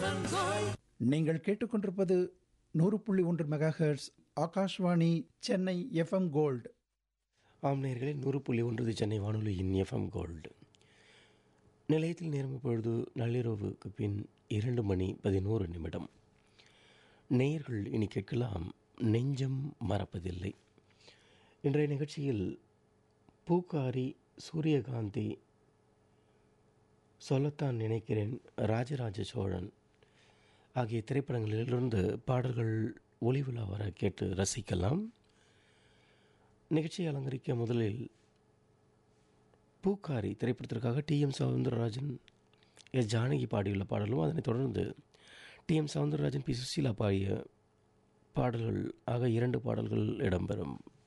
FM Gold. நீங்கள் கேட்டுக்கொண்டிருப்பது நூறு புள்ளி ஒன்று megahertz Akashvani Chennai FM gold ஆம் நேயர்களே நூறு புள்ளி ஒன்று சென்னை வானொலியின் எஃப்எம் கோல்டு நிலையத்தில் நேரம் இப்பொழுது நள்ளிரவுக்கு பின் இரண்டு மணி பதினோரு நிமிடம் நேயர்கள் இனி கேட்கலாம் நெஞ்சம் மறப்பதில்லை இன்றைய நிகழ்ச்சியில் பூக்காரி சூரியகாந்தி சொல்லத்தான் நினைக்கிறேன் ராஜராஜ சோழன் ஆகிய திரைப்படங்களிலிருந்து பாடல்கள் ஒளிவிழா வர கேட்டு ரசிக்கலாம் நிகழ்ச்சியை அலங்கரிக்க முதலில் பூக்காரி திரைப்படத்திற்காக T M Soundararajan S Janaki பாடியுள்ள பாடலும் அதனைத் தொடர்ந்து T M Soundararajan P Susheela பாடிய பாடல்கள் ஆக இரண்டு பாடல்கள் இடம்பெறும்